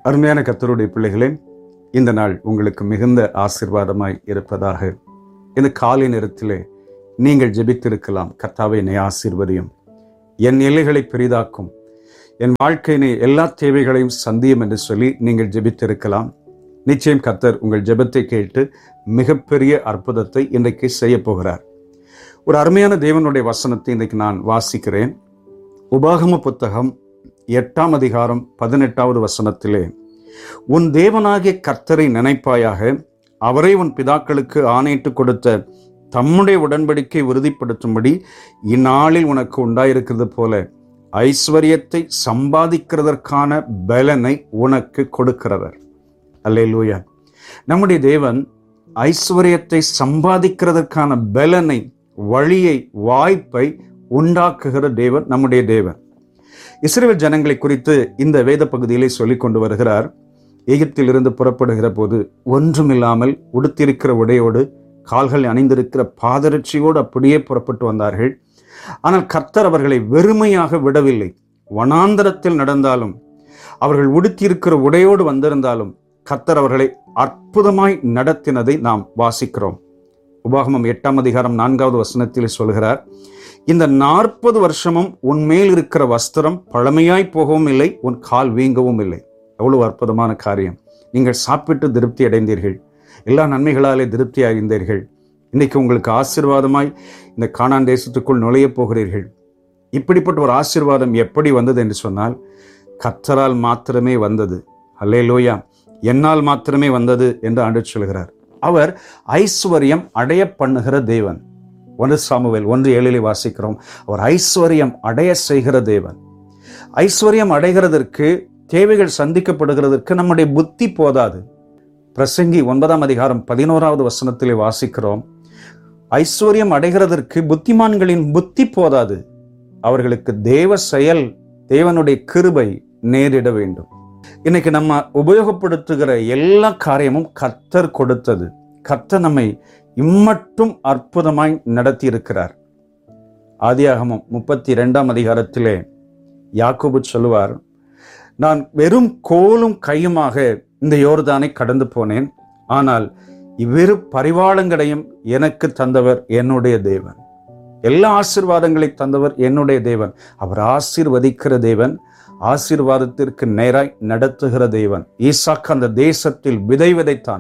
அருமையான கத்தருடைய பிள்ளைகளே இந்த நாள் உங்களுக்கு மிகுந்த ஆசிர்வாதமாய் இருப்பதாக இந்த காலை நேரத்திலே நீங்கள் ஜெபித்திருக்கலாம் கர்த்தாவை என்னை ஆசீர்வதியும் என் எல்லைகளை பெரிதாக்கும் என் வாழ்க்கையினை எல்லா தேவைகளையும் சந்தியும் என்று சொல்லி நீங்கள் ஜெபித்திருக்கலாம் நிச்சயம் கர்த்தர் உங்கள் ஜெபத்தை கேட்டு மிகப்பெரிய அற்புதத்தை இன்றைக்கு செய்ய போகிறார் ஒரு அருமையான தேவனுடைய வசனத்தை இன்றைக்கு நான் வாசிக்கிறேன் உபாகம புத்தகம் எட்டாம் அதிகாரம் பதினெட்டாவது வசனத்திலே உன் தேவனாகிய கர்த்தரை நினைப்பாயாக அவரை உன் பிதாக்களுக்கு ஆணையிட்டு கொடுத்த தம்முடைய உடன்படிக்கை உறுதிப்படுத்தும்படி இந்நாளில் உனக்கு உண்டாயிருக்கிறது போல ஐஸ்வர்யத்தை சம்பாதிக்கிறதற்கான பலனை உனக்கு கொடுக்கிறவர் அல்லேலூயா நம்முடைய தேவன் ஐஸ்வர்யத்தை சம்பாதிக்கிறதற்கான பலனை வழியை வாய்ப்பை உண்டாக்குகிற தேவன் நம்முடைய தேவன் இஸ்ரேல் ஜனங்களை குறித்து இந்த வேத பகுதியிலே சொல்லிக் கொண்டு வருகிறார் எகிப்திலிருந்து புறப்படுகிற போது ஒன்றுமில்லாமல் உடுத்திருக்கிற உடையோடு கால்கள் அணிந்திருக்கிற பாதரட்சியோடு அப்படியே புறப்பட்டு வந்தார்கள் ஆனால் கர்த்தர் அவர்களை வெறுமையாக விடவில்லை வனாந்தரத்தில் நடந்தாலும் அவர்கள் உடுத்தியிருக்கிற உடையோடு வந்திருந்தாலும் கர்த்தர் அவர்களை அற்புதமாய் நடத்தினதை நாம் வாசிக்கிறோம் உபாகமம் எட்டாம் அதிகாரம் நான்காவது வசனத்தில் சொல்கிறார் இந்த நாற்பது வருஷமும் உன் மேல் இருக்கிற வஸ்திரம் பழமையாய் போகவும் இல்லை உன் கால் வீங்கவும் இல்லை எவ்வளவு அற்புதமான காரியம் நீங்கள் சாப்பிட்டு திருப்தி அடைந்தீர்கள் எல்லா நன்மைகளாலே திருப்தி அடைந்தீர்கள் இன்னைக்கு உங்களுக்கு ஆசீர்வாதமாய் இந்த காணான் தேசத்துக்குள் நுழையப் போகிறீர்கள் இப்படிப்பட்ட ஒரு ஆசீர்வாதம் எப்படி வந்தது என்று சொன்னால் கத்தரால் மாத்திரமே வந்தது அல்லே லோயா என்னால் மாத்திரமே வந்தது என்று ஆண்டு சொல்கிறார் அவர் ஐஸ்வர்யம் அடைய பண்ணுகிற தேவன் ஒன்று சாமுவேல் ஒன்று ஏழிலே வாசிக்கிறோம் அவர் ஐஸ்வர்யம் அடைய செய்கிற தேவன் ஐஸ்வர்யம் அடைகிறதற்கு தேவைகள் சந்திக்கப்படுகிறதற்கு நம்முடைய புத்தி போதாது பிரசங்கி ஒன்பதாம் அதிகாரம் பதினோராவது வசனத்திலே வாசிக்கிறோம் ஐஸ்வர்யம் அடைகிறதற்கு புத்திமான்களின் புத்தி போதாது அவர்களுக்கு தேவ செயல் தேவனுடைய கிருபை நேரிட வேண்டும் இன்னைக்கு நம்ம உபயோகப்படுத்துகிற எல்லா காரியமும் கர்த்தர் கொடுத்தது கர்த்தர் நம்மை இம்மட்டும் அற்புதமாய் நடத்தி இருக்கிறார் ஆதியாகமம் முப்பத்தி இரண்டாம் அதிகாரத்திலே யாக்கோபு சொல்லுவார் நான் வெறும் கோலும் கையுமாக இந்த யோர்தானை கடந்து போனேன் ஆனால் இவ்விரு பரிவாளங்களையும் எனக்கு தந்தவர் என்னுடைய தேவன் எல்லா ஆசிர்வாதங்களை தந்தவர் என்னுடைய தேவன் அவர் ஆசீர்வதிக்கிற தேவன் ஆசீர்வாதத்திற்கு நேராய் நடத்துகிற தேவன் ஈசாக்கு அந்த தேசத்தில் விதை விதைத்தான்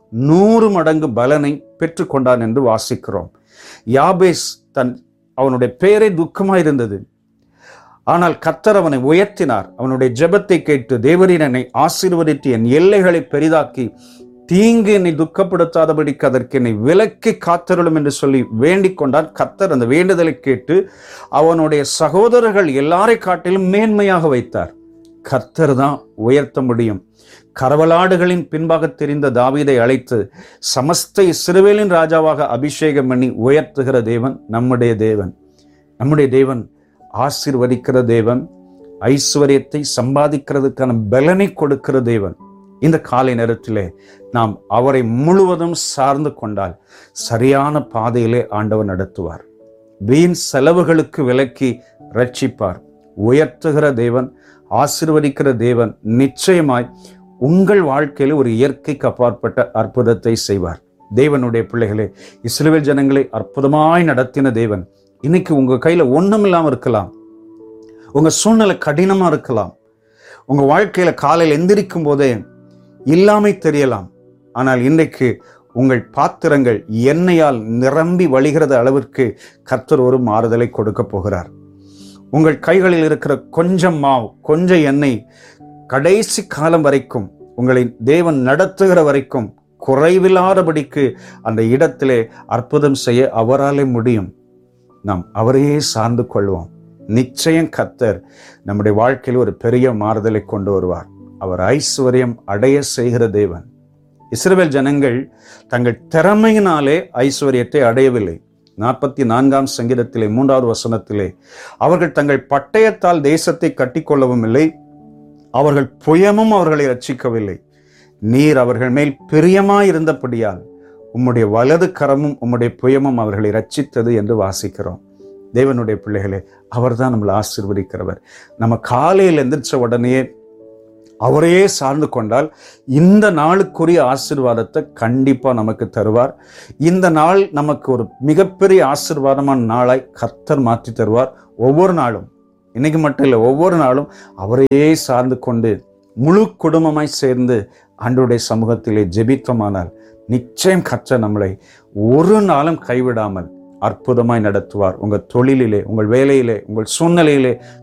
நூறு மடங்கு பலனை பெற்றுக்கொண்டான் என்று வாசிக்கிறோம் யாபேஸ் தன் அவனுடைய பேரை துக்கமாயிருந்தது ஆனால் கத்தர் அவனை உயர்த்தினார் அவனுடைய ஜெபத்தை கேட்டு தேவரின் என்னை ஆசீர்வதித்து என் எல்லைகளை பெரிதாக்கி தீங்கு என்னை துக்கப்படுத்தாதபடிக்கு அதற்கு என்னை விலக்கி காத்தருளும் என்று சொல்லி வேண்டிக் கொண்டான் கத்தர் அந்த வேண்டுதலை கேட்டு அவனுடைய சகோதரர்கள் எல்லாரை காட்டிலும் மேன்மையாக வைத்தார் கர்த்தர் தான் உயர்த்த முடியும் கரவலாடுகளின் பின்பாக தெரிந்த தாவீதை அழைத்து சமஸ்த இஸ்ரவேலின் ராஜாவாக அபிஷேகம் பண்ணி உயர்த்துகிற தேவன் நம்முடைய தேவன் நம்முடைய தேவன் ஆசீர்வதிக்கிற தேவன் ஐஸ்வர்யத்தை சம்பாதிக்கிறதுக்கான பலனை கொடுக்கிற தேவன் இந்த காலை நேரத்திலே நாம் அவரை முழுவதும் சார்ந்து கொண்டால் சரியான பாதையிலே ஆண்டவர் நடத்துவார் வீண் செலவுகளுக்கு விலக்கி ரட்சிப்பார் உயர்த்துகிற தேவன் ஆசிர்வதிக்கிற தேவன் நிச்சயமாய் உங்கள் வாழ்க்கையில் ஒரு இயற்கைக்கு அப்பாற்பட்ட அற்புதத்தை செய்வார் தேவனுடைய பிள்ளைகளே இஸ்ரேல் ஜனங்களை அற்புதமாய் நடத்தின தேவன் இன்னைக்கு உங்க கையில ஒண்ணும் இல்லாம இருக்கலாம் உங்க சூழ்நிலை கடினமா இருக்கலாம் உங்க வாழ்க்கையில காலையில் எந்திரிக்கும் போதே இல்லாமை தெரியலாம் ஆனால் இன்றைக்கு உங்கள் பாத்திரங்கள் எண்ணெயால் நிரம்பி வழிகிறது அளவிற்கு கர்த்தர் ஒரு மாறுதலை கொடுக்க போகிறார் உங்கள் கைகளில் இருக்கிற கொஞ்சம் மாவு கொஞ்சம் எண்ணெய் கடைசி காலம் வரைக்கும் உங்களை தேவன் நடத்துகிற வரைக்கும் குறைவில்லாதபடிக்கு அந்த இடத்திலே அற்புதம் செய்ய அவராலே முடியும் நாம் அவரையே சார்ந்து கொள்வோம் நிச்சயம் கத்தர் நம்முடைய வாழ்க்கையில் ஒரு பெரிய மாறுதலை கொண்டு வருவார் அவர் ஐஸ்வர்யம் அடைய செய்கிற தேவன் இஸ்ரவேல் ஜனங்கள் தங்கள் திறமையினாலே ஐஸ்வர்யத்தை அடையவில்லை நாற்பத்தி நான்காம் சங்கீதத்திலே மூன்றாவது வசனத்திலே அவர்கள் தங்கள் பட்டயத்தால் தேசத்தை கட்டிக்கொள்ளவும் இல்லை அவர்கள் புயமும் அவர்களை ரட்சிக்கவில்லை நீர் அவர்கள் மேல் பிரியமாயிருந்தபடியால் உம்முடைய வலது கரமும் உம்முடைய புயமும் அவர்களை ரட்சித்தது என்று வாசிக்கிறோம் தேவனுடைய பிள்ளைகளே அவர்தான் நம்மளை ஆசீர்வதிக்கிறவர் நம்ம காலையில் எந்திரிச்ச உடனே அவரையே சார்ந்து கொண்டால் இந்த நாளுக்குரிய ஆசீர்வாதத்தை கண்டிப்பா நமக்கு தருவார் இந்த நாள் நமக்கு ஒரு மிகப்பெரிய ஆசீர்வாதமான நாளாய் கர்த்தர் மாற்றி தருவார் ஒவ்வொரு நாளும் இன்னைக்கு மட்டும் இல்லை ஒவ்வொரு நாளும் அவரையே சார்ந்து கொண்டு முழு குடும்பமாய் சேர்ந்து ஆண்டவருடைய சமூகத்திலே ஜெபித்தோமானால் நிச்சயம் கர்த்தர் நம்மளை ஒரு நாளும் கைவிடாமல் அற்புதமாய் நடத்துவார் உங்கள் தொழிலிலே உங்கள் வேலையிலே உங்கள் சூழ்நிலையிலே